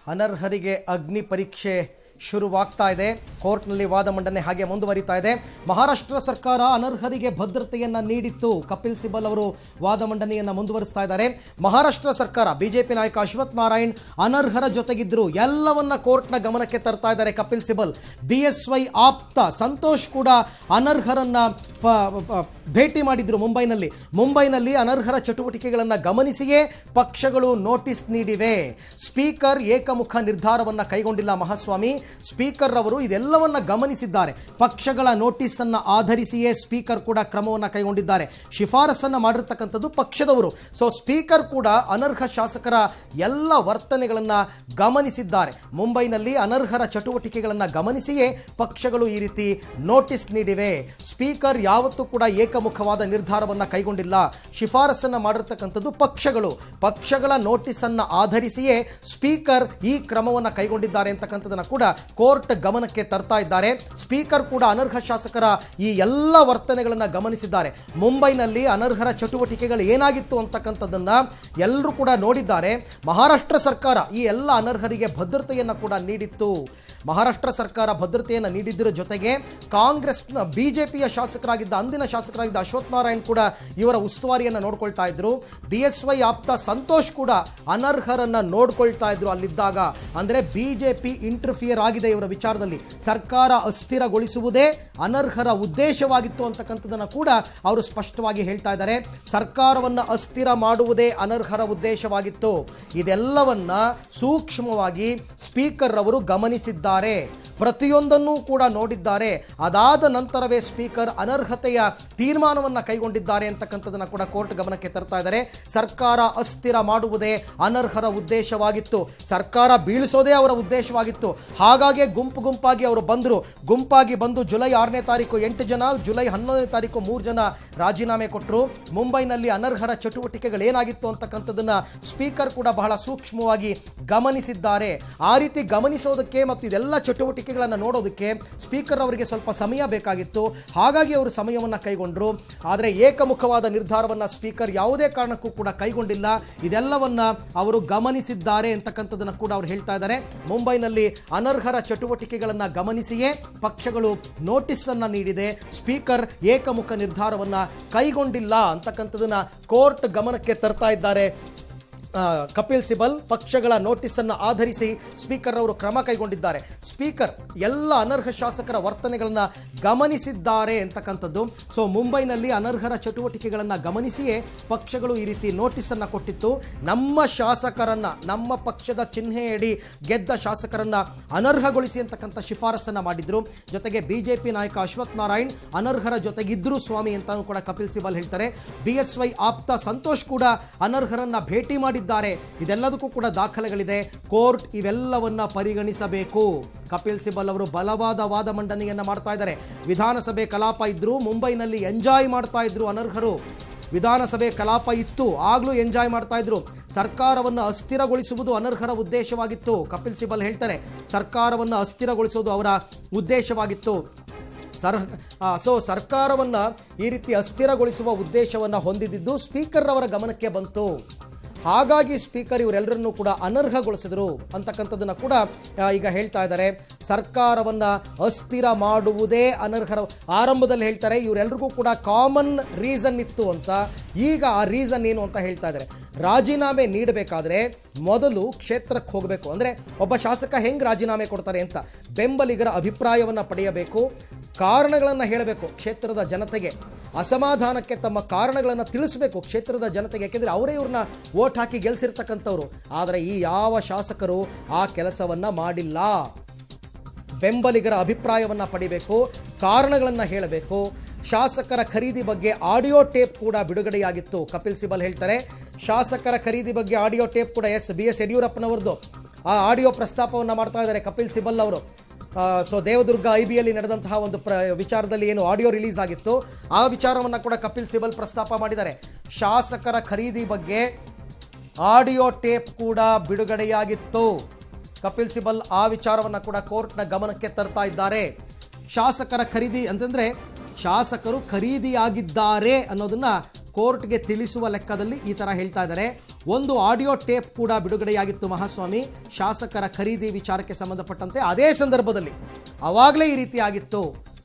ಅನರ್ಹರಿಗೆ ಅಗ್ನಿ ಪರೀಕ್ಷೆ ಶುರುವಾಗ್ತಾ ಇದೆ ಕೋರ್ಟ್ನಲ್ಲಿ ವಾದ ಮಂಡನೆ ಹಾಗೆ ಮುಂದುವರಿತಾ ಇದೆ ಮಹಾರಾಷ್ಟ್ರ ಸರ್ಕಾರ ಅನರ್ಹರಿಗೆ ಭದ್ರತೆಯನ್ನ ನೀಡಿತ್ತು ಕಪಿಲ್ ಸಿಬಲ್ ಅವರು ವಾದ ಮಂಡನೆಯನ್ನ ಮುಂದುವರಿಸ್ತಾ ಇದ್ದಾರೆ ಮಹಾರಾಷ್ಟ್ರ ಸರ್ಕಾರ ಬಿಜೆಪಿ ನಾಯಕ ಅಶ್ವಥ್ ನಾರಾಯಣ್ ಅನರ್ಹರ ಜೊತೆಗಿದ್ರು ಎಲ್ಲವನ್ನ ಕೋರ್ಟ್ನ ಗಮನಕ್ಕೆ ತರ್ತಾ ಇದ್ದಾರೆ Kapil Sibal B S Y ಆಪ್ತ ಸಂತೋಷ್ ಕೂಡ ಅನರ್ಹರನ್ನ ಪ- ಪ- ಭೇಟಿ ಮಾಡಿದ್ರು ಮುಂಬೈನಲ್ಲಿ ಮುಂಬೈನಲ್ಲಿ ಅನರ್ಹರ ಚಟುವಟಿಕೆಗಳನ್ನು ಗಮನಿಸಿಯೇ ಪಕ್ಷಗಳು ನೋಟಿಸ್ ನೀಡಿವೆ ಸ್ಪೀಕರ್ ಏಕಮುಖ ನಿರ್ಧಾರವನ್ನ ಕೈಗೊಂಡಿಲ್ಲ ಮಹಾಸ್ವಾಮಿ ಸ್ಪೀಕರ್ ಅವರು ಇದೆಲ್ಲವನ್ನ ಗಮನಿಸಿದ್ದಾರೆ ಪಕ್ಷಗಳ ನೋಟಿಸ್ ಅನ್ನ ಆಧರಿಸಿಯೇ ಸ್ಪೀಕರ್ ಕೂಡ ಕ್ರಮವನ್ನ ಕೈಗೊಂಡಿದ್ದಾರೆ ಶಿಫಾರಸನ್ನ ಮಾಡಿರ್ತಕ್ಕಂಥದ್ದು ಪಕ್ಷದವರು ಸೊ ಸ್ಪೀಕರ್ ಕೂಡ ಅನರ್ಹ ಶಾಸಕರ ಎಲ್ಲ ವರ್ತನೆಗಳನ್ನ ಗಮನಿಸಿದ್ದಾರೆ ಮುಂಬೈನಲ್ಲಿ ಅನರ್ಹರ ಚಟುವಟಿಕೆಗಳನ್ನ ಗಮನಿಸಿಯೇ ಪಕ್ಷಗಳು ಈ ರೀತಿ ನೋಟಿಸ್ ನೀಡಿವೆ ಸ್ಪೀಕರ್ ಯಾವತ್ತೂ ಕೂಡ ಏಕಮುಖವಾದ ನಿರ್ಧಾರವನ್ನ ಕೈಗೊಂಡಿಲ್ಲ ಶಿಫಾರಸನ್ನ ಮಾಡಿರ್ತಕ್ಕಂಥದ್ದು ಪಕ್ಷಗಳು ಪಕ್ಷಗಳ ನೋಟಿಸ್ ಅನ್ನ ಆಧರಿಸಿಯೇ ಸ್ಪೀಕರ್ ಈ ಕ್ರಮವನ್ನ ಕೈಗೊಂಡಿದ್ದಾರೆ ಅಂತಕ್ಕಂಥದನ್ನ ಕೂಡ ಕೋರ್ಟ್ ಗಮನಕ್ಕೆ ತರ್ತಾ ಇದ್ದಾರೆ ಸ್ಪೀಕರ್ ಕೂಡ ಅನರ್ಹ ಶಾಸಕರ ಈ ಎಲ್ಲ ವರ್ತನೆಗಳನ್ನ ಗಮನಿಸಿದ್ದಾರೆ ಮುಂಬೈನಲ್ಲಿ ಅನರ್ಹರ ಚಟುವಟಿಕೆಗಳು ಏನಾಗಿತ್ತು ಅಂತಕ್ಕಂಥದ್ದನ್ನ ಎಲ್ಲರೂ ಕೂಡ ನೋಡಿದ್ದಾರೆ ಮಹಾರಾಷ್ಟ್ರ ಸರ್ಕಾರ ಈ ಎಲ್ಲ ಅನರ್ಹರಿಗೆ ಭದ್ರತೆಯನ್ನ ಕೂಡ ನೀಡಿತ್ತು ಮಹಾರಾಷ್ಟ್ರ ಸರ್ಕಾರ ಭದ್ರತೆಯನ್ನು ನೀಡಿದ್ದರ ಜೊತೆಗೆ ಕಾಂಗ್ರೆಸ್ನ ಬಿಜೆಪಿಯ ಶಾಸಕರಾಗಿದ್ದ ಅಂದಿನ ಶಾಸಕರಾಗಿದ್ದ ಅಶ್ವಥ್ ನಾರಾಯಣ್ ಕೂಡ ಇವರ ಉಸ್ತುವಾರಿಯನ್ನು ನೋಡ್ಕೊಳ್ತಾ ಇದ್ರು ಬಿ ಎಸ್ ವೈ ಆಪ್ತ ಸಂತೋಷ್ ಕೂಡ ಅನರ್ಹರನ್ನ ನೋಡ್ಕೊಳ್ತಾ ಇದ್ರು ಅಲ್ಲಿದ್ದಾಗ ಅಂದ್ರೆ ಬಿಜೆಪಿ ಇಂಟರ್ಫಿಯರ್ ಆಗಿದೆ ಇವರ ವಿಚಾರದಲ್ಲಿ ಸರ್ಕಾರ ಅಸ್ಥಿರಗೊಳಿಸುವುದೇ ಅನರ್ಹರ ಉದ್ದೇಶವಾಗಿತ್ತು ಅಂತಕ್ಕಂಥದ್ದನ್ನು ಕೂಡ ಅವರು ಸ್ಪಷ್ಟವಾಗಿ ಹೇಳ್ತಾ ಇದ್ದಾರೆ ಸರ್ಕಾರವನ್ನು ಅಸ್ಥಿರ ಮಾಡುವುದೇ ಅನರ್ಹರ ಉದ್ದೇಶವಾಗಿತ್ತು ಇದೆಲ್ಲವನ್ನ ಸೂಕ್ಷ್ಮವಾಗಿ ಸ್ಪೀಕರ್ ಅವರು ಗಮನಿಸಿದ್ದಾರೆ ಪ್ರತಿಯೊಂದನ್ನೂ ಕೂಡ ನೋಡಿದ್ದಾರೆ ಅದಾದ ನಂತರವೇ ಸ್ಪೀಕರ್ ಅನರ್ಹತೆಯ ತೀರ್ಮಾನವನ್ನು ಕೈಗೊಂಡಿದ್ದಾರೆ ಅಂತಕ್ಕಂಥದ್ದನ್ನು ಕೂಡ ಕೋರ್ಟ್ ಗಮನಕ್ಕೆ ತರ್ತಾ ಇದ್ದಾರೆ ಸರ್ಕಾರ ಅಸ್ಥಿರ ಮಾಡುವುದೇ ಅನರ್ಹರ ಉದ್ದೇಶವಾಗಿತ್ತು ಸರ್ಕಾರ ಬೀಳಿಸೋದೇ ಅವರ ಉದ್ದೇಶವಾಗಿತ್ತು ಹಾಗಾಗಿ ಗುಂಪು ಗುಂಪಾಗಿ ಅವರು ಬಂದರು ಗುಂಪಾಗಿ ಬಂದು ಜುಲೈ ಆರನೇ ತಾರೀಕು ಎಂಟು ಜನ ಜುಲೈ ಹನ್ನೊಂದನೇ ತಾರೀಕು ಮೂರು ಜನ ರಾಜೀನಾಮೆ ಕೊಟ್ಟರು ಮುಂಬೈನಲ್ಲಿ ಅನರ್ಹರ ಚಟುವಟಿಕೆಗಳು ಏನಾಗಿತ್ತು ಅಂತಕ್ಕಂಥದ್ದನ್ನ ಸ್ಪೀಕರ್ ಕೂಡ ಬಹಳ ಸೂಕ್ಷ್ಮವಾಗಿ ಗಮನಿಸಿದ್ದಾರೆ ಆ ರೀತಿ ಗಮನಿಸೋದಕ್ಕೆ ಮತ್ತು ಇದೆಲ್ಲ ಚಟುವಟಿಕೆಗಳನ್ನು ನೋಡೋದಕ್ಕೆ ಸ್ಪೀಕರ್ ಅವರಿಗೆ ಸ್ವಲ್ಪ ಸಮಯ ಬೇಕಾಗಿತ್ತು ಹಾಗಾಗಿ ಅವರು ಸಮಯವನ್ನು ಕೈಗೊಂಡರು ಆದರೆ ಏಕಮುಖವಾದ ನಿರ್ಧಾರವನ್ನು ಸ್ಪೀಕರ್ ಯಾವುದೇ ಕಾರಣಕ್ಕೂ ಕೂಡ ಕೈಗೊಂಡಿಲ್ಲ ಇದೆಲ್ಲವನ್ನ ಅವರು ಗಮನಿಸಿದ್ದಾರೆ ಅಂತಕ್ಕಂಥದ್ದನ್ನು ಕೂಡ ಅವರು ಹೇಳ್ತಾ ಇದ್ದಾರೆ ಮುಂಬೈನಲ್ಲಿ ಅನರ್ಹರ ಚಟುವಟಿಕೆಗಳನ್ನು ಗಮನಿಸಿಯೇ ಪಕ್ಷಗಳು ನೋಟಿಸ್ ಅನ್ನ ನೀಡಿದೆ ಸ್ಪೀಕರ್ ಏಕಮುಖ ನಿರ್ಧಾರವನ್ನ ಕೈಗೊಂಡಿಲ್ಲ ಅಂತಕ್ಕಂಥದ್ದನ್ನ ಕೋರ್ಟ್ ಗಮನಕ್ಕೆ ತರ್ತಾ ಇದ್ದಾರೆ ಆ, ಕಪಿಲ್ ಸಿಬಲ್ ಪಕ್ಷಗಳ ನೋಟಿಸನ್ನು ಆಧರಿಸಿ ಸ್ಪೀಕರ್ ಅವರು ಕ್ರಮ ಕೈಗೊಂಡಿದ್ದಾರೆ ಸ್ಪೀಕರ್ ಎಲ್ಲ ಅನರ್ಹ ಶಾಸಕರ ವರ್ತನೆಗಳನ್ನು ಗಮನಿಸಿದ್ದಾರೆ ಅಂತಕ್ಕಂಥದ್ದು ಸೊ ಮುಂಬೈನಲ್ಲಿ ಅನರ್ಹರ ಚಟುವಟಿಕೆಗಳನ್ನು ಗಮನಿಸಿಯೇ ಪಕ್ಷಗಳು ಈ ರೀತಿ ನೋಟಿಸನ್ನು ಕೊಟ್ಟಿತ್ತು ನಮ್ಮ ಶಾಸಕರನ್ನ ನಮ್ಮ ಪಕ್ಷದ ಚಿಹ್ನೆಯಡಿ ಗೆದ್ದ ಶಾಸಕರನ್ನ ಅನರ್ಹಗೊಳಿಸಿ ಅಂತಕ್ಕಂಥ ಶಿಫಾರಸನ್ನ ಮಾಡಿದ್ರು ಜೊತೆಗೆ ಬಿಜೆಪಿ ನಾಯಕ ಅಶ್ವಥ್ ನಾರಾಯಣ್ ಅನರ್ಹರ ಜೊತೆಗಿದ್ರು ಸ್ವಾಮಿ ಅಂತಾನು ಕೂಡ ಕಪಿಲ್ ಸಿಬಲ್ ಹೇಳ್ತಾರೆ ಬಿ ಎಸ್ ವೈ ಆಪ್ತ ಸಂತೋಷ್ ಕೂಡ ಅನರ್ಹರನ್ನ ಭೇಟಿ ಮಾಡಿದ್ದಾರೆ ಇದೆಲ್ಲದಕ್ಕೂ ಕೂಡ ದಾಖಲೆಗಳಿದೆ ಕೋರ್ಟ್ ಇವೆಲ್ಲವನ್ನ ಪರಿಗಣಿಸಬೇಕು ಕಪಿಲ್ ಸಿಬಲ್ ಅವರು ಬಲವಾದ ವಾದ ಮಂಡನೆಯನ್ನ ಮಾಡ್ತಾ ಇದ್ದಾರೆ ವಿಧಾನಸಭೆ ಕಲಾಪ ಇದ್ರು ಮುಂಬೈನಲ್ಲಿ ಎಂಜಾಯ್ ಮಾಡ್ತಾ ಇದ್ರು ಅನರ್ಹರು ವಿಧಾನಸಭೆ ಕಲಾಪ ಇತ್ತು ಆಗ್ಲೂ ಎಂಜಾಯ್ ಮಾಡ್ತಾ ಇದ್ರು ಸರ್ಕಾರವನ್ನು ಅಸ್ಥಿರಗೊಳಿಸುವುದು ಅನರ್ಹರ ಉದ್ದೇಶವಾಗಿತ್ತು ಕಪಿಲ್ ಸಿಬಲ್ ಹೇಳ್ತಾರೆ ಸರ್ಕಾರವನ್ನು ಅಸ್ಥಿರಗೊಳಿಸುವುದು ಅವರ ಉದ್ದೇಶವಾಗಿತ್ತು ಸರ್ ಸೊ ಸರ್ಕಾರವನ್ನು ಈ ರೀತಿ ಅಸ್ಥಿರಗೊಳಿಸುವ ಉದ್ದೇಶವನ್ನು ಹೊಂದಿದ್ದು ಸ್ಪೀಕರ್ ಅವರ ಗಮನಕ್ಕೆ ಬಂತು ಹಾಗಾಗಿ ಸ್ಪೀಕರ್ ಇವರೆಲ್ಲರನ್ನೂ ಕೂಡ ಅನರ್ಹಗೊಳಿಸಿದರು ಅಂತಕ್ಕಂಥದ್ದನ್ನು ಕೂಡ ಆ, ಈಗ ಹೇಳ್ತಾ ಇದ್ದಾರೆ ಸರ್ಕಾರವನ್ನ ಅಸ್ಥಿರ ಮಾಡುವುದೇ ಅನರ್ಹರ ಆರಂಭದಲ್ಲಿ ಹೇಳ್ತಾರೆ ಇವರೆಲ್ಲರಿಗೂ ಕೂಡ ಕಾಮನ್ ರೀಸನ್ ಇತ್ತು ಅಂತ ಈಗ ಆ ರೀಸನ್ ಏನು ಅಂತ ಹೇಳ್ತಾ ಇದ್ದಾರೆ ರಾಜೀನಾಮೆ ನೀಡಬೇಕಾದ್ರೆ ಮೊದಲು ಕ್ಷೇತ್ರಕ್ಕೆ ಹೋಗಬೇಕು ಅಂದರೆ ಒಬ್ಬ ಶಾಸಕ ಹೆಂಗೆ ರಾಜೀನಾಮೆ ಕೊಡ್ತಾರೆ ಅಂತ ಬೆಂಬಲಿಗರ ಅಭಿಪ್ರಾಯವನ್ನು ಪಡೆಯಬೇಕು ಕಾರಣಗಳನ್ನು ಹೇಳಬೇಕು ಕ್ಷೇತ್ರದ ಜನತೆಗೆ ಅಸಮಾಧಾನಕ್ಕೆ ತಮ್ಮ ಕಾರಣಗಳನ್ನು ತಿಳಿಸಬೇಕು ಕ್ಷೇತ್ರದ ಜನತೆಗೆ ಯಾಕೆಂದರೆ ಅವರೇ ಇವ್ರನ್ನ ಓಟ್ ಹಾಕಿ ಗೆಲ್ಸಿರ್ತಕ್ಕಂಥವ್ರು ಆದರೆ ಈ ಯಾವ ಶಾಸಕರು ಆ ಕೆಲಸವನ್ನು ಮಾಡಿಲ್ಲ ಬೆಂಬಲಿಗರ ಅಭಿಪ್ರಾಯವನ್ನು ಪಡಿಬೇಕು ಕಾರಣಗಳನ್ನು ಹೇಳಬೇಕು ಶಾಸಕರ ಖರೀದಿ ಬಗ್ಗೆ ಆಡಿಯೋ ಟೇಪ್ ಕೂಡ ಬಿಡುಗಡೆಯಾಗಿತ್ತು ಕಪಿಲ್ ಸಿಬಲ್ ಹೇಳ್ತಾರೆ ಶಾಸಕರ ಖರೀದಿ ಬಗ್ಗೆ ಆಡಿಯೋ ಟೇಪ್ ಕೂಡ ಎಸ್ ಬಿ ಎಸ್ ಯಡಿಯೂರಪ್ಪನವರದು ಆ ಆಡಿಯೋ ಪ್ರಸ್ತಾಪವನ್ನು ಮಾಡ್ತಾ ಇದ್ದಾರೆ ಕಪಿಲ್ ಸಿಬಲ್ ಅವರು ಸೊ ದೇವದುರ್ಗ ಐ ಬಿಯಲ್ಲಿ ನಡೆದಂತಹ ಒಂದು ಪ್ರ ವಿಚಾರದಲ್ಲಿ ಏನು ಆಡಿಯೋ ರಿಲೀಸ್ ಆಗಿತ್ತು ಆ ವಿಚಾರವನ್ನು ಕೂಡ ಕಪಿಲ್ ಸಿಬಲ್ ಪ್ರಸ್ತಾಪ ಮಾಡಿದ್ದಾರೆ ಶಾಸಕರ ಖರೀದಿ ಬಗ್ಗೆ ಆಡಿಯೋ ಟೇಪ್ ಕೂಡ ಬಿಡುಗಡೆಯಾಗಿತ್ತು ಕಪಿಲ್ ಸಿಬಲ್ ಆ ವಿಚಾರವನ್ನು ಕೂಡ ಕೋರ್ಟ್ನ ಗಮನಕ್ಕೆ ತರ್ತಾ ಇದ್ದಾರೆ ಶಾಸಕರ ಖರೀದಿ ಅಂತಂದ್ರೆ ಶಾಸಕರು ಖರೀದಿಯಾಗಿದ್ದಾರೆ ಅನ್ನೋದನ್ನ ಕೋರ್ಟ್ಗೆ ತಿಳಿಸುವ ಲೆಕ್ಕದಲ್ಲಿ ಈ ತರ ಹೇಳ್ತಾ ಇದ್ದಾರೆ ಒಂದು ಆಡಿಯೋ ಟೇಪ್ ಕೂಡ ಬಿಡುಗಡೆಯಾಗಿತ್ತು ಮಹಾಸ್ವಾಮಿ ಶಾಸಕರ ಖರೀದಿ ವಿಚಾರಕ್ಕೆ ಸಂಬಂಧಪಟ್ಟಂತೆ ಅದೇ ಸಂದರ್ಭದಲ್ಲಿ ಆವಾಗಲೇ ಈ ರೀತಿ ಆಗಿತ್ತು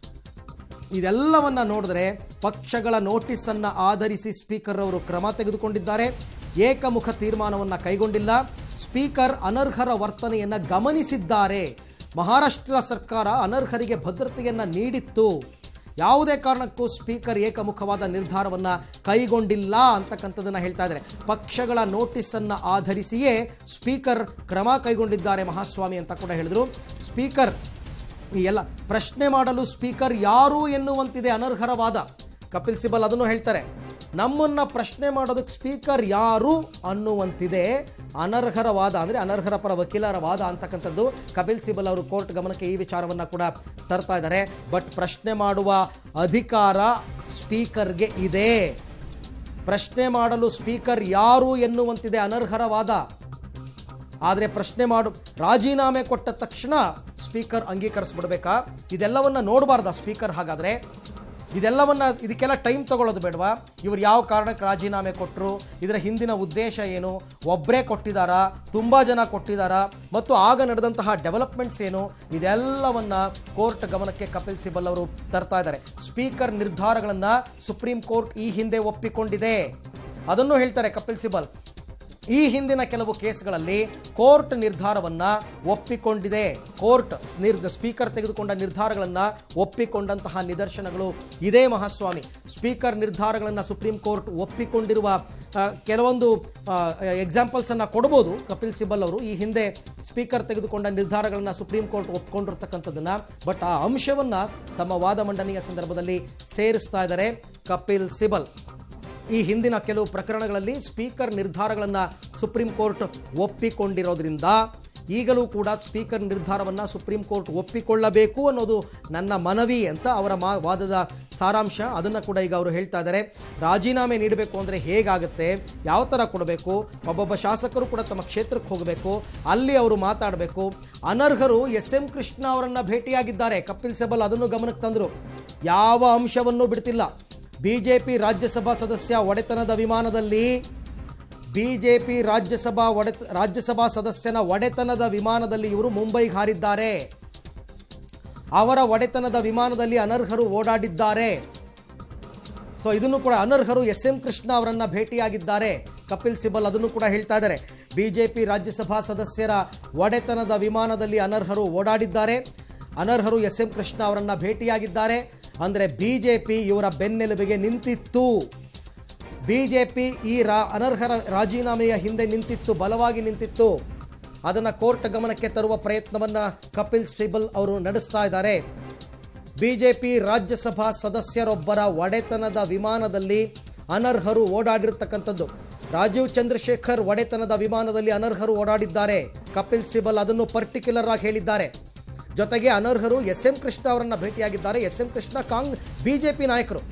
ಇದೆಲ್ಲವನ್ನ ನೋಡಿದ್ರೆ ಪಕ್ಷಗಳ ನೋಟಿಸನ್ನು ಆಧರಿಸಿ ಸ್ಪೀಕರ್ ಅವರು ಕ್ರಮ ತೆಗೆದುಕೊಂಡಿದ್ದಾರೆ ಏಕಮುಖ ತೀರ್ಮಾನವನ್ನು ಕೈಗೊಂಡಿಲ್ಲ ಸ್ಪೀಕರ್ ಅನರ್ಹರ ವರ್ತನೆಯನ್ನು ಗಮನಿಸಿದ್ದಾರೆ ಮಹಾರಾಷ್ಟ್ರ ಸರ್ಕಾರ ಅನರ್ಹರಿಗೆ ಭದ್ರತೆಯನ್ನು ನೀಡಿತ್ತು ಯಾವುದೇ ಕಾರಣಕ್ಕೂ ಸ್ಪೀಕರ್ ಏಕಮುಖವಾದ ನಿರ್ಧಾರವನ್ನು ಕೈಗೊಂಡಿಲ್ಲ ಅಂತಕ್ಕಂಥದ್ದನ್ನು ಹೇಳ್ತಾ ಇದ್ದಾರೆ ಪಕ್ಷಗಳ ನೋಟಿಸನ್ನು ಆಧರಿಸಿಯೇ ಸ್ಪೀಕರ್ ಕ್ರಮ ಕೈಗೊಂಡಿದ್ದಾರೆ ಮಹಾಸ್ವಾಮಿ ಅಂತ ಕೂಡ ಹೇಳಿದರು ಸ್ಪೀಕರ್ ಈ ಎಲ್ಲ ಪ್ರಶ್ನೆ ಮಾಡಲು ಸ್ಪೀಕರ್ ಯಾರು ಎನ್ನುವಂತಿದೆ ಅನರ್ಹರ ವಾದ ಕಪಿಲ್ ಸಿಬಲ್ ಅದನ್ನು ಹೇಳ್ತಾರೆ ನಮ್ಮನ್ನ ಪ್ರಶ್ನೆ ಮಾಡೋದಕ್ಕೆ ಸ್ಪೀಕರ್ ಯಾರು ಅನ್ನುವಂತಿದೆ ಅನರ್ಹರ ವಾದ ಅಂದರೆ ಅನರ್ಹರ ಪರ ವಕೀಲರ ವಾದ ಅಂತಕ್ಕಂಥದ್ದು ಕಪಿಲ್ ಸಿಬಲ್ ಅವರು ಕೋರ್ಟ್ ಗಮನಕ್ಕೆ ಈ ವಿಚಾರವನ್ನು ಕೂಡ ತರ್ತಾ ಇದ್ದಾರೆ ಬಟ್ ಪ್ರಶ್ನೆ ಮಾಡುವ ಅಧಿಕಾರ ಸ್ಪೀಕರ್ಗೆ ಇದೆ ಪ್ರಶ್ನೆ ಮಾಡಲು ಸ್ಪೀಕರ್ ಯಾರು ಎನ್ನುವಂತಿದೆ ಅನರ್ಹರ ವಾದ ಆದರೆ ಪ್ರಶ್ನೆ ಮಾಡು ರಾಜೀನಾಮೆ ಕೊಟ್ಟ ತಕ್ಷಣ ಸ್ಪೀಕರ್ ಅಂಗೀಕರಿಸ್ಬಿಡ್ಬೇಕಾ ಇದೆಲ್ಲವನ್ನ ನೋಡಬಾರ್ದ ಸ್ಪೀಕರ್ ಹಾಗಾದರೆ ಇದೆಲ್ಲವನ್ನ ಇದಕ್ಕೆಲ್ಲ ಟೈಮ್ ತಗೊಳ್ಳೋದು ಬೇಡವಾ ಇವರು ಯಾವ ಕಾರಣಕ್ಕೆ ರಾಜೀನಾಮೆ ಕೊಟ್ಟರು ಇದರ ಹಿಂದಿನ ಉದ್ದೇಶ ಏನು ಒಬ್ಬರೇ ಕೊಟ್ಟಿದ್ದಾರಾ ತುಂಬ ಜನ ಕೊಟ್ಟಿದ್ದಾರಾ ಮತ್ತು ಆಗ ನಡೆದಂತಹ ಡೆವಲಪ್ಮೆಂಟ್ಸ್ ಏನು ಇದೆಲ್ಲವನ್ನ ಕೋರ್ಟ್ ಗಮನಕ್ಕೆ ಕಪಿಲ್ ಸಿಬಲ್ ಅವರು ತರ್ತಾ ಇದ್ದಾರೆ ಸ್ಪೀಕರ್ ನಿರ್ಧಾರಗಳನ್ನು ಸುಪ್ರೀಂ ಕೋರ್ಟ್ ಈ ಹಿಂದೆ ಒಪ್ಪಿಕೊಂಡಿದೆ ಅದನ್ನು ಹೇಳ್ತಾರೆ ಕಪಿಲ್ ಸಿಬಲ್ ಈ ಹಿಂದಿನ ಕೆಲವು ಕೇಸ್ಗಳಲ್ಲಿ ಕೋರ್ಟ್ ನಿರ್ಧಾರವನ್ನ ಒಪ್ಪಿಕೊಂಡಿದೆ ಕೋರ್ಟ್ ನಿರ್ ಸ್ಪೀಕರ್ ತೆಗೆದುಕೊಂಡ ನಿರ್ಧಾರಗಳನ್ನು ಒಪ್ಪಿಕೊಂಡಂತಹ ನಿದರ್ಶನಗಳು ಇದೇ ಮಹಾಸ್ವಾಮಿ ಸ್ಪೀಕರ್ ನಿರ್ಧಾರಗಳನ್ನು ಸುಪ್ರೀಂ ಕೋರ್ಟ್ ಒಪ್ಪಿಕೊಂಡಿರುವ ಆ, ಕೆಲವೊಂದು ಎಕ್ಸಾಂಪಲ್ಸ್ ಅನ್ನ ಕೊಡ್ಬೋದು ಕಪಿಲ್ ಸಿಬಲ್ ಅವರು ಈ ಹಿಂದೆ ಸ್ಪೀಕರ್ ತೆಗೆದುಕೊಂಡ ನಿರ್ಧಾರಗಳನ್ನು ಸುಪ್ರೀಂ ಕೋರ್ಟ್ ಒಪ್ಕೊಂಡಿರ್ತಕ್ಕಂಥದ್ದನ್ನ ಬಟ್ ಆ ಅಂಶವನ್ನ ತಮ್ಮ ವಾದ ಮಂಡನೆಯ ಸಂದರ್ಭದಲ್ಲಿ ಸೇರಿಸ್ತಾ ಇದ್ದಾರೆ ಕಪಿಲ್ ಸಿಬಲ್ ಈ ಹಿಂದಿನ ಕೆಲವು ಪ್ರಕರಣಗಳಲ್ಲಿ ಸ್ಪೀಕರ್ ನಿರ್ಧಾರಗಳನ್ನು ಸುಪ್ರೀಂ ಕೋರ್ಟ್ ಒಪ್ಪಿಕೊಂಡಿರೋದ್ರಿಂದ ಈಗಲೂ ಕೂಡ ಸ್ಪೀಕರ್ ನಿರ್ಧಾರವನ್ನು ಸುಪ್ರೀಂ ಕೋರ್ಟ್ ಒಪ್ಪಿಕೊಳ್ಳಬೇಕು ಅನ್ನೋದು ನನ್ನ ಮನವಿ ಅಂತ ಅವರ ಮಾ ವಾದದ ಸಾರಾಂಶ ಅದನ್ನು ಕೂಡ ಈಗ ಅವರು ಹೇಳ್ತಾ ಇದ್ದಾರೆ ರಾಜೀನಾಮೆ ನೀಡಬೇಕು ಅಂದರೆ ಹೇಗಾಗುತ್ತೆ ಯಾವ ಥರ ಕೊಡಬೇಕು ಒಬ್ಬೊಬ್ಬ ಶಾಸಕರು ಕೂಡ ತಮ್ಮ ಕ್ಷೇತ್ರಕ್ಕೆ ಹೋಗಬೇಕು ಅಲ್ಲಿ ಅವರು ಮಾತಾಡಬೇಕು ಅನರ್ಹರು ಎಸ್ ಎಂ ಕೃಷ್ಣ ಅವರನ್ನು ಭೇಟಿಯಾಗಿದ್ದಾರೆ ಕಪಿಲ್ ಸೆಬಲ್ ಅದನ್ನು ಗಮನಕ್ಕೆ ತಂದರು ಯಾವ ಅಂಶವನ್ನು ಬಿಡ್ತಿಲ್ಲ ಬಿಜೆಪಿ ರಾಜ್ಯಸಭಾ ಸದಸ್ಯ ಒಡೆತನದ ವಿಮಾನದಲ್ಲಿ ಬಿಜೆಪಿ ರಾಜ್ಯಸಭಾ ಒಡೆತ ರಾಜ್ಯಸಭಾ ಸದಸ್ಯನ ಒಡೆತನದ ವಿಮಾನದಲ್ಲಿ ಇವರು ಮುಂಬೈಗೆ ಹಾರಿದ್ದಾರೆ ಅವರ ಒಡೆತನದ ವಿಮಾನದಲ್ಲಿ ಅನರ್ಹರು ಓಡಾಡಿದ್ದಾರೆ ಸೊ ಇದನ್ನು ಕೂಡ ಅನರ್ಹರು ಎಸ್ ಎಂ ಕೃಷ್ಣ ಅವರನ್ನ ಭೇಟಿಯಾಗಿದ್ದಾರೆ ಕಪಿಲ್ ಸಿಬಲ್ ಅದನ್ನು ಕೂಡ ಹೇಳ್ತಾ ಇದ್ದಾರೆ ಬಿಜೆಪಿ ರಾಜ್ಯಸಭಾ ಸದಸ್ಯರ ಒಡೆತನದ ವಿಮಾನದಲ್ಲಿ ಅನರ್ಹರು ಓಡಾಡಿದ್ದಾರೆ ಅನರ್ಹರು ಎಸ್ ಎಂ ಕೃಷ್ಣ ಅವರನ್ನ ಭೇಟಿಯಾಗಿದ್ದಾರೆ ಅಂದರೆ ಬಿಜೆಪಿ ಇವರ ಬೆನ್ನೆಲುಬಿಗೆ ನಿಂತಿತ್ತು ಬಿಜೆಪಿ ಈ ರಾ ಅನರ್ಹರ ರಾಜೀನಾಮೆಯ ಹಿಂದೆ ನಿಂತಿತ್ತು ಬಲವಾಗಿ ನಿಂತಿತ್ತು ಅದನ್ನು ಕೋರ್ಟ್ ಗಮನಕ್ಕೆ ತರುವ ಪ್ರಯತ್ನವನ್ನು ಕಪಿಲ್ ಸಿಬಲ್ ಅವರು ನಡೆಸ್ತಾ ಇದ್ದಾರೆ ಬಿಜೆಪಿ ರಾಜ್ಯಸಭಾ ಸದಸ್ಯರೊಬ್ಬರ ಒಡೆತನದ ವಿಮಾನದಲ್ಲಿ ಅನರ್ಹರು ಓಡಾಡಿರ್ತಕ್ಕಂಥದ್ದು ರಾಜೀವ್ ಚಂದ್ರಶೇಖರ್ ಒಡೆತನದ ವಿಮಾನದಲ್ಲಿ ಅನರ್ಹರು ಓಡಾಡಿದ್ದಾರೆ ಕಪಿಲ್ ಸಿಬಲ್ ಅದನ್ನು ಪರ್ಟಿಕ್ಯುಲರ್ ಆಗಿ ಹೇಳಿದ್ದಾರೆ ಜೊತೆಗೆ ಅನರ್ಹರು ಎಸ್ ಎಂ ಕೃಷ್ಣ ಅವರನ್ನ ಭೇಟಿಯಾಗಿದ್ದಾರೆ ಎಸ್ ಎಂ ಕೃಷ್ಣ ಕಾಂಗ್ ಬಿಜೆಪಿ ನಾಯಕರು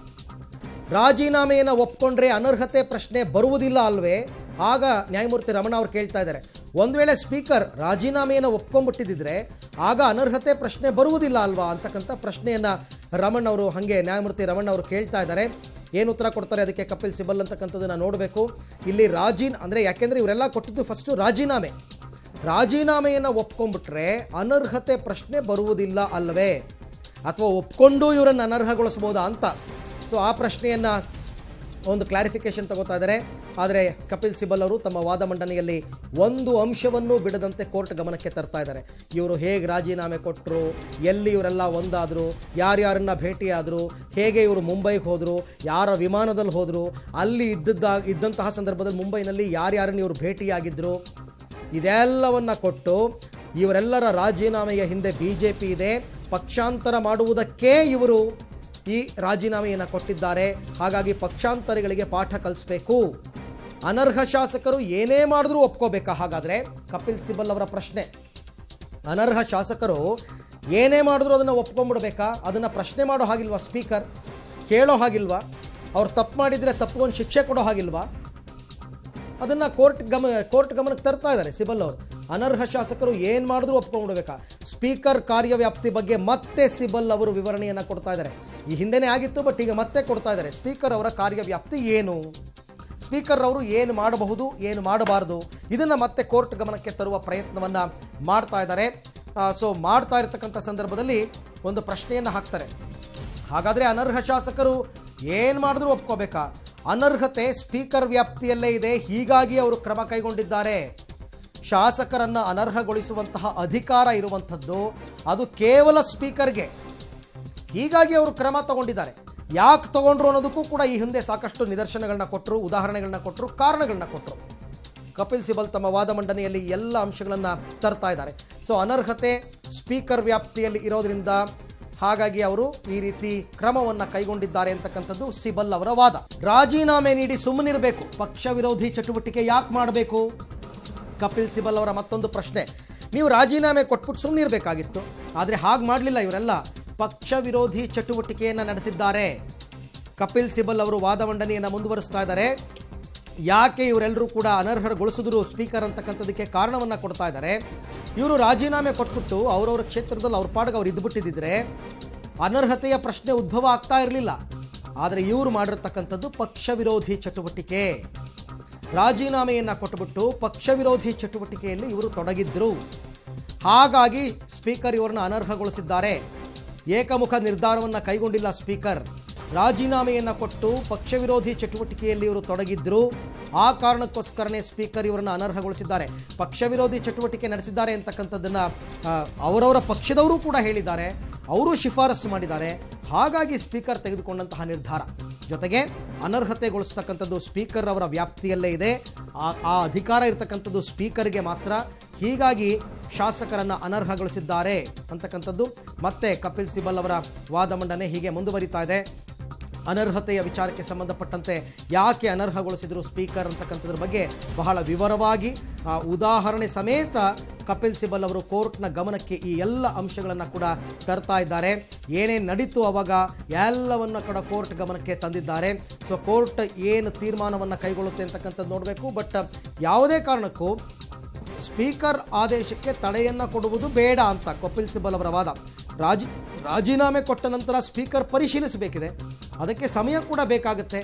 ರಾಜೀನಾಮೆಯನ್ನು ಒಪ್ಕೊಂಡ್ರೆ ಅನರ್ಹತೆ ಪ್ರಶ್ನೆ ಬರುವುದಿಲ್ಲ ಅಲ್ವೇ ಆಗ ನ್ಯಾಯಮೂರ್ತಿ ರಮಣ ಅವರು ಕೇಳ್ತಾ ಇದ್ದಾರೆ ಒಂದು ವೇಳೆ ಸ್ಪೀಕರ್ ರಾಜೀನಾಮೆಯನ್ನು ಒಪ್ಕೊಂಡ್ಬಿಟ್ಟಿದ್ರೆ ಆಗ ಅನರ್ಹತೆ ಪ್ರಶ್ನೆ ಬರುವುದಿಲ್ಲ ಅಲ್ವಾ ಅಂತಕ್ಕಂಥ ಪ್ರಶ್ನೆಯನ್ನು ರಮಣ್ ಅವರು ಹಾಗೆ ನ್ಯಾಯಮೂರ್ತಿ ರಮಣ್ ಅವರು ಕೇಳ್ತಾ ಇದ್ದಾರೆ ಏನು ಉತ್ತರ ಕೊಡ್ತಾರೆ ಅದಕ್ಕೆ ಕಪಿಲ್ ಸಿಬಲ್ ಅಂತಕ್ಕಂಥದ್ದನ್ನು ನೋಡಬೇಕು ಇಲ್ಲಿ ರಾಜೀನ್ ಅಂದರೆ ಯಾಕೆಂದರೆ ಇವರೆಲ್ಲ ಕೊಟ್ಟಿದ್ದು ಫಸ್ಟು ರಾಜೀನಾಮೆ ರಾಜೀನಾಮೆಯನ್ನು ಒಪ್ಕೊಂಡ್ಬಿಟ್ರೆ ಅನರ್ಹತೆ ಪ್ರಶ್ನೆ ಬರುವುದಿಲ್ಲ ಅಲ್ಲವೇ ಅಥವಾ ಒಪ್ಕೊಂಡು ಇವರನ್ನು ಅನರ್ಹಗೊಳಿಸ್ಬೋದಾ ಅಂತ ಸೊ ಆ ಪ್ರಶ್ನೆಯನ್ನು ಒಂದು ಕ್ಲಾರಿಫಿಕೇಶನ್ ತಗೋತಾ ಇದ್ದಾರೆ ಆದರೆ ಕಪಿಲ್ ಸಿಬಲ್ ಅವರು ತಮ್ಮ ವಾದ ಮಂಡನೆಯಲ್ಲಿ ಒಂದು ಅಂಶವನ್ನು ಬಿಡದಂತೆ ಕೋರ್ಟ್ ಗಮನಕ್ಕೆ ತರ್ತಾ ಇದ್ದಾರೆ ಇವರು ಹೇಗೆ ರಾಜೀನಾಮೆ ಕೊಟ್ಟರು ಎಲ್ಲಿ ಇವರೆಲ್ಲ ಒಂದಾದರು ಯಾರ್ಯಾರನ್ನ ಭೇಟಿಯಾದರು ಹೇಗೆ ಇವರು ಮುಂಬೈಗೆ ಹೋದರು ಯಾರ ವಿಮಾನದಲ್ಲಿ ಹೋದರು ಅಲ್ಲಿ ಇದ್ದದ್ದ ಇದ್ದಂತಹ ಸಂದರ್ಭದಲ್ಲಿ ಮುಂಬೈನಲ್ಲಿ ಯಾರ್ಯಾರನ್ನ ಇವರು ಭೇಟಿಯಾಗಿದ್ದರು ಇದೆಲ್ಲವನ್ನ ಕೊಟ್ಟು ಇವರೆಲ್ಲರ ರಾಜೀನಾಮೆಯ ಹಿಂದೆ ಬಿ ಜೆ ಪಿ ಇದೆ ಪಕ್ಷಾಂತರ ಮಾಡುವುದಕ್ಕೇ ಇವರು ಈ ರಾಜೀನಾಮೆಯನ್ನು ಕೊಟ್ಟಿದ್ದಾರೆ ಹಾಗಾಗಿ ಪಕ್ಷಾಂತರಿಗಳಿಗೆ ಪಾಠ ಕಲಿಸ್ಬೇಕು ಅನರ್ಹ ಶಾಸಕರು ಏನೇ ಮಾಡಿದ್ರೂ ಒಪ್ಕೋಬೇಕಾ ಹಾಗಾದರೆ ಕಪಿಲ್ ಸಿಬಲ್ ಅವರ ಪ್ರಶ್ನೆ ಅನರ್ಹ ಶಾಸಕರು ಏನೇ ಮಾಡಿದ್ರು ಅದನ್ನು ಒಪ್ಕೊಂಡ್ಬಿಡ್ಬೇಕಾ ಅದನ್ನು ಪ್ರಶ್ನೆ ಮಾಡೋ ಹಾಗಿಲ್ವಾ ಸ್ಪೀಕರ್ ಕೇಳೋ ಹಾಗಿಲ್ವಾ ಅವ್ರು ತಪ್ಪು ಮಾಡಿದರೆ ತಪ್ಪುಗೊಂದು ಶಿಕ್ಷೆ ಕೊಡೋ ಹಾಗಿಲ್ವಾ ಅದನ್ನು ಕೋರ್ಟ್ ಗಮ ಕೋರ್ಟ್ ಗಮನಕ್ಕೆ ತರ್ತಾ ಇದ್ದಾರೆ ಸಿಬಲ್ ಅವರು ಅನರ್ಹ ಶಾಸಕರು ಏನು ಮಾಡಿದ್ರು ಒಪ್ಕೊಂಡ್ಬಿಡ್ಬೇಕಾ ಸ್ಪೀಕರ್ ಕಾರ್ಯವ್ಯಾಪ್ತಿ ಬಗ್ಗೆ ಮತ್ತೆ ಸಿಬಲ್ ಅವರು ವಿವರಣೆಯನ್ನು ಕೊಡ್ತಾ ಇದ್ದಾರೆ ಈ ಹಿಂದೆನೇ ಆಗಿತ್ತು ಬಟ್ ಈಗ ಮತ್ತೆ ಕೊಡ್ತಾ ಇದ್ದಾರೆ ಸ್ಪೀಕರ್ ಅವರ ಕಾರ್ಯವ್ಯಾಪ್ತಿ ಏನು ಸ್ಪೀಕರ್ ಅವರು ಏನು ಮಾಡಬಹುದು ಏನು ಮಾಡಬಾರದು ಇದನ್ನು ಮತ್ತೆ ಕೋರ್ಟ್ ಗಮನಕ್ಕೆ ತರುವ ಪ್ರಯತ್ನವನ್ನು ಮಾಡ್ತಾ ಇದ್ದಾರೆ ಸೊ ಮಾಡ್ತಾ ಇರತಕ್ಕಂಥ ಸಂದರ್ಭದಲ್ಲಿ ಒಂದು ಪ್ರಶ್ನೆಯನ್ನು ಹಾಕ್ತಾರೆ ಹಾಗಾದರೆ ಅನರ್ಹ ಶಾಸಕರು ಏನು ಮಾಡಿದ್ರೂ ಒಪ್ಕೋಬೇಕಾ ಅನರ್ಹತೆ ಸ್ಪೀಕರ್ ವ್ಯಾಪ್ತಿಯಲ್ಲೇ ಇದೆ ಹೀಗಾಗಿ ಅವರು ಕ್ರಮ ಕೈಗೊಂಡಿದ್ದಾರೆ ಶಾಸಕರನ್ನು ಅನರ್ಹಗೊಳಿಸುವಂತಹ ಅಧಿಕಾರ ಇರುವಂಥದ್ದು ಅದು ಕೇವಲ ಸ್ಪೀಕರ್ಗೆ ಹೀಗಾಗಿ ಅವರು ಕ್ರಮ ತಗೊಂಡಿದ್ದಾರೆ ಯಾಕೆ ತಗೊಂಡ್ರು ಅನ್ನೋದಕ್ಕೂ ಕೂಡ ಈ ಹಿಂದೆ ಸಾಕಷ್ಟು ನಿದರ್ಶನಗಳನ್ನ ಕೊಟ್ಟರು ಉದಾಹರಣೆಗಳನ್ನ ಕೊಟ್ಟರು ಕಾರಣಗಳನ್ನ ಕೊಟ್ಟರು ಕಪಿಲ್ ಸಿಬಲ್ ತಮ್ಮ ವಾದ ಮಂಡನೆಯಲ್ಲಿ ಎಲ್ಲ ಅಂಶಗಳನ್ನು ತರ್ತಾ ಇದ್ದಾರೆ ಸೊ ಅನರ್ಹತೆ ಸ್ಪೀಕರ್ ವ್ಯಾಪ್ತಿಯಲ್ಲಿ ಇರೋದ್ರಿಂದ ಹಾಗಾಗಿ ಅವರು ಈ ರೀತಿ ಕ್ರಮವನ್ನು ಕೈಗೊಂಡಿದ್ದಾರೆ ಅಂತಕ್ಕಂಥದ್ದು ಸಿಬಲ್ ಅವರ ವಾದ ರಾಜೀನಾಮೆ ನೀಡಿ ಸುಮ್ಮನಿರಬೇಕು ಪಕ್ಷ ವಿರೋಧಿ ಚಟುವಟಿಕೆ ಯಾಕೆ ಮಾಡಬೇಕು ಕಪಿಲ್ ಸಿಬಲ್ ಅವರ ಮತ್ತೊಂದು ಪ್ರಶ್ನೆ ನೀವು ರಾಜೀನಾಮೆ ಕೊಟ್ಬಿಟ್ಟು ಸುಮ್ಮನಿರಬೇಕಾಗಿತ್ತು ಆದರೆ ಹಾಗೆ ಮಾಡಲಿಲ್ಲ ಇವರೆಲ್ಲ ಪಕ್ಷ ವಿರೋಧಿ ಚಟುವಟಿಕೆಯನ್ನು ನಡೆಸಿದ್ದಾರೆ ಕಪಿಲ್ ಸಿಬಲ್ ಅವರು ವಾದ ಮಂಡನೆಯನ್ನು ಮುಂದುವರಿಸ್ತಾ ಇದ್ದಾರೆ ಯಾಕೆ ಇವರೆಲ್ಲರೂ ಕೂಡ ಅನರ್ಹಗೊಳಿಸಿದ್ರು ಸ್ಪೀಕರ್ ಅಂತಕ್ಕಂಥದಕ್ಕೆ ಕಾರಣವನ್ನು ಕೊಡ್ತಾ ಇದ್ದಾರೆ ಇವರು ರಾಜೀನಾಮೆ ಕೊಟ್ಬಿಟ್ಟು ಅವರವರ ಕ್ಷೇತ್ರದಲ್ಲಿ ಅವ್ರ ಪಾಡಿಗೆ ಅವ್ರು ಇದ್ದುಬಿಟ್ಟಿದ್ದರೆ ಅನರ್ಹತೆಯ ಪ್ರಶ್ನೆ ಉದ್ಭವ ಆಗ್ತಾ ಇರಲಿಲ್ಲ ಆದರೆ ಇವರು ಮಾಡಿರ್ತಕ್ಕಂಥದ್ದು ಪಕ್ಷ ವಿರೋಧಿ ಚಟುವಟಿಕೆ ರಾಜೀನಾಮೆಯನ್ನು ಕೊಟ್ಟುಬಿಟ್ಟು ಪಕ್ಷ ವಿರೋಧಿ ಚಟುವಟಿಕೆಯಲ್ಲಿ ಇವರು ತೊಡಗಿದ್ರು ಹಾಗಾಗಿ ಸ್ಪೀಕರ್ ಇವರನ್ನು ಅನರ್ಹಗೊಳಿಸಿದ್ದಾರೆ ಏಕಮುಖ ನಿರ್ಧಾರವನ್ನು ಕೈಗೊಂಡಿಲ್ಲ ಸ್ಪೀಕರ್ ರಾಜೀನಾಮೆಯನ್ನು ಕೊಟ್ಟು ಪಕ್ಷ ವಿರೋಧಿ ಚಟುವಟಿಕೆಯಲ್ಲಿ ಇವರು ತೊಡಗಿದ್ರು ಆ ಕಾರಣಕ್ಕೋಸ್ಕರನೇ ಸ್ಪೀಕರ್ ಇವರನ್ನು ಅನರ್ಹಗೊಳಿಸಿದ್ದಾರೆ ಪಕ್ಷ ವಿರೋಧಿ ಚಟುವಟಿಕೆ ನಡೆಸಿದ್ದಾರೆ ಅಂತಕ್ಕಂಥದ್ದನ್ನು ಆ, ಅವರವರ ಪಕ್ಷದವರು ಕೂಡ ಹೇಳಿದ್ದಾರೆ ಅವರು ಶಿಫಾರಸು ಮಾಡಿದ್ದಾರೆ ಹಾಗಾಗಿ ಸ್ಪೀಕರ್ ತೆಗೆದುಕೊಂಡಂತಹ ನಿರ್ಧಾರ ಜೊತೆಗೆ ಅನರ್ಹತೆಗೊಳಿಸ್ತಕ್ಕಂಥದ್ದು ಸ್ಪೀಕರ್ ಅವರ ವ್ಯಾಪ್ತಿಯಲ್ಲೇ ಇದೆ ಆ ಆ ಅಧಿಕಾರ ಇರತಕ್ಕಂಥದ್ದು ಸ್ಪೀಕರ್ಗೆ ಮಾತ್ರ ಹೀಗಾಗಿ ಶಾಸಕರನ್ನು ಅನರ್ಹಗೊಳಿಸಿದ್ದಾರೆ ಅಂತಕ್ಕಂಥದ್ದು ಮತ್ತೆ ಕಪಿಲ್ ಸಿಬಲ್ ಅವರ ವಾದ ಮಂಡನೆ ಹೀಗೆ ಮುಂದುವರಿತಾ ಇದೆ ಅನರ್ಹತೆಯ ವಿಚಾರಕ್ಕೆ ಸಂಬಂಧಪಟ್ಟಂತೆ ಯಾಕೆ ಅನರ್ಹಗೊಳಿಸಿದರು ಸ್ಪೀಕರ್ ಅಂತಕ್ಕಂಥದ್ರ ಬಗ್ಗೆ ಬಹಳ ವಿವರವಾಗಿ ಆ, ಉದಾಹರಣೆ ಸಮೇತ ಕಪಿಲ್ ಸಿಬಲ್ ಅವರು ಕೋರ್ಟ್ನ ಗಮನಕ್ಕೆ ಈ ಎಲ್ಲ ಅಂಶಗಳನ್ನು ಕೂಡ ತರ್ತಾ ಇದ್ದಾರೆ ಏನೇನು ನಡೀತು ಅವಾಗ ಎಲ್ಲವನ್ನು ಕೂಡ ಕೋರ್ಟ್ ಗಮನಕ್ಕೆ ತಂದಿದ್ದಾರೆ ಸೊ ಕೋರ್ಟ್ ಏನು ತೀರ್ಮಾನವನ್ನು ಕೈಗೊಳ್ಳುತ್ತೆ ಅಂತಕ್ಕಂಥದ್ದು ನೋಡಬೇಕು ಬಟ್ ಯಾವುದೇ ಕಾರಣಕ್ಕೂ ಸ್ಪೀಕರ್ ಆದೇಶಕ್ಕೆ ತಡೆಯನ್ನು ಕೊಡುವುದು ಬೇಡ ಅಂತ ಕಪಿಲ್ ಸಿಬಲ್ ಅವರ ವಾದ ರಾಜಿ ರಾಜೀನಾಮೆ ಕೊಟ್ಟ ನಂತರ ಸ್ಪೀಕರ್ ಪರಿಶೀಲಿಸಬೇಕಿದೆ ಅದಕ್ಕೆ ಸಮಯ ಕೂಡ ಬೇಕಾಗುತ್ತೆ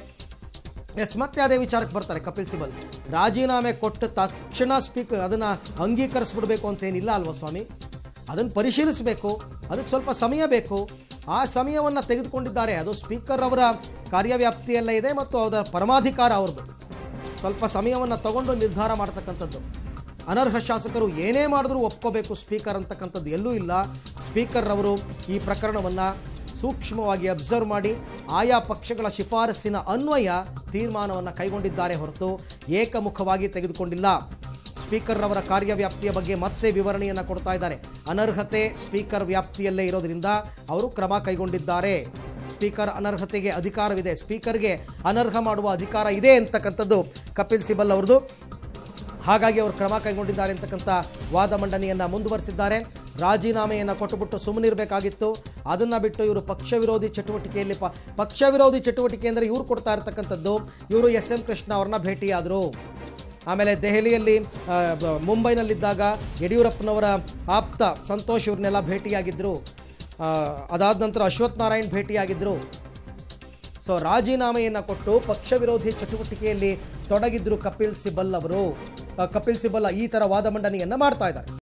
ಎಸ್ ಮತ್ತೆ ಅದೇ ವಿಚಾರಕ್ಕೆ ಬರ್ತಾರೆ ಕಪಿಲ್ ಸಿಬಲ್ ರಾಜೀನಾಮೆ ಕೊಟ್ಟ ತಕ್ಷಣ ಸ್ಪೀಕರ್ ಅದನ್ನು ಅಂಗೀಕರಿಸ್ಬಿಡ್ಬೇಕು ಅಂತೇನಿಲ್ಲ ಅಲ್ವಾ ಸ್ವಾಮಿ ಅದನ್ನು ಪರಿಶೀಲಿಸಬೇಕು ಅದಕ್ಕೆ ಸ್ವಲ್ಪ ಸಮಯ ಬೇಕು ಆ ಸಮಯವನ್ನು ತೆಗೆದುಕೊಂಡಿದ್ದಾರೆ ಅದು ಸ್ಪೀಕರ್ ಅವರ ಕಾರ್ಯವ್ಯಾಪ್ತಿಯಲ್ಲೇ ಇದೆ ಮತ್ತು ಅದರ ಪರಮಾಧಿಕಾರ ಅವ್ರದ್ದು ಸ್ವಲ್ಪ ಸಮಯವನ್ನು ತಗೊಂಡು ನಿರ್ಧಾರ ಮಾಡ್ತಕ್ಕಂಥದ್ದು ಅನರ್ಹ ಶಾಸಕರು ಏನೇ ಮಾಡಿದ್ರೂ ಒಪ್ಕೋಬೇಕು ಸ್ಪೀಕರ್ ಅಂತಕ್ಕಂಥದ್ದು ಎಲ್ಲೂ ಇಲ್ಲ ಸ್ಪೀಕರ್ ಅವರು ಈ ಪ್ರಕರಣವನ್ನು ಸೂಕ್ಷ್ಮವಾಗಿ ಅಬ್ಸರ್ವ್ ಮಾಡಿ ಆಯಾ ಪಕ್ಷಗಳ ಶಿಫಾರಸ್ಸಿನ ಅನ್ವಯ ತೀರ್ಮಾನವನ್ನು ಕೈಗೊಂಡಿದ್ದಾರೆ ಹೊರತು ಏಕಮುಖವಾಗಿ ತೆಗೆದುಕೊಂಡಿಲ್ಲ ಸ್ಪೀಕರ್ ಅವರ ಕಾರ್ಯವ್ಯಾಪ್ತಿಯ ಬಗ್ಗೆ ಮತ್ತೆ ವಿವರಣೆಯನ್ನು ಕೊಡ್ತಾ ಇದ್ದಾರೆ ಅನರ್ಹತೆ ಸ್ಪೀಕರ್ ವ್ಯಾಪ್ತಿಯಲ್ಲೇ ಇರೋದ್ರಿಂದ ಅವರು ಕ್ರಮ ಕೈಗೊಂಡಿದ್ದಾರೆ ಸ್ಪೀಕರ್ ಅನರ್ಹತೆಗೆ ಅಧಿಕಾರವಿದೆ ಸ್ಪೀಕರ್ಗೆ ಅನರ್ಹ ಮಾಡುವ ಅಧಿಕಾರ ಇದೆ ಅಂತಕ್ಕಂಥದ್ದು ಕಪಿಲ್ ಸಿಬಲ್ ಅವ್ರದ್ದು ಹಾಗಾಗಿ ಅವರು ಕ್ರಮ ಕೈಗೊಂಡಿದ್ದಾರೆ ಅಂತಕ್ಕಂಥ ವಾದ ಮಂಡನೆಯನ್ನು ಮುಂದುವರಿಸಿದ್ದಾರೆ ರಾಜೀನಾಮೆಯನ್ನು ಕೊಟ್ಟುಬಿಟ್ಟು ಸುಮ್ಮನಿರಬೇಕಾಗಿತ್ತು ಅದನ್ನು ಬಿಟ್ಟು ಇವರು ಪಕ್ಷ ವಿರೋಧಿ ಚಟುವಟಿಕೆಯಲ್ಲಿ ಪ ಪಕ್ಷ ವಿರೋಧಿ ಚಟುವಟಿಕೆ ಅಂದರೆ ಇವರು ಕೊಡ್ತಾ ಇರ್ತಕ್ಕಂಥದ್ದು ಇವರು ಎಸ್ ಎಂ ಕೃಷ್ಣ ಅವ್ರನ್ನ ಭೇಟಿಯಾದರು ಆಮೇಲೆ ದೆಹಲಿಯಲ್ಲಿ ಆ, ಬ- ಮುಂಬೈನಲ್ಲಿದ್ದಾಗ ಯಡಿಯೂರಪ್ಪನವರ ಆಪ್ತ ಸಂತೋಷ್ ಇವ್ರನ್ನೆಲ್ಲ ಭೇಟಿಯಾಗಿದ್ದರು ಅದಾದ ನಂತರ ಅಶ್ವಥ್ ನಾರಾಯಣ್ ಭೇಟಿಯಾಗಿದ್ದರು ಸೊ ರಾಜೀನಾಮೆಯನ್ನು ಕೊಟ್ಟು ಪಕ್ಷ ವಿರೋಧಿ ಚಟುವಟಿಕೆಯಲ್ಲಿ ತೊಡಗಿದ್ರು ಕಪಿಲ್ ಸಿಬಲ್ ಅವರು ಆ, ಕಪಿಲ್ ಸಿಬಲ್ ಈ ಥರ ವಾದ ಮಂಡನೆಯನ್ನು ಮಾಡ್ತಾ ಇದ್ದಾರೆ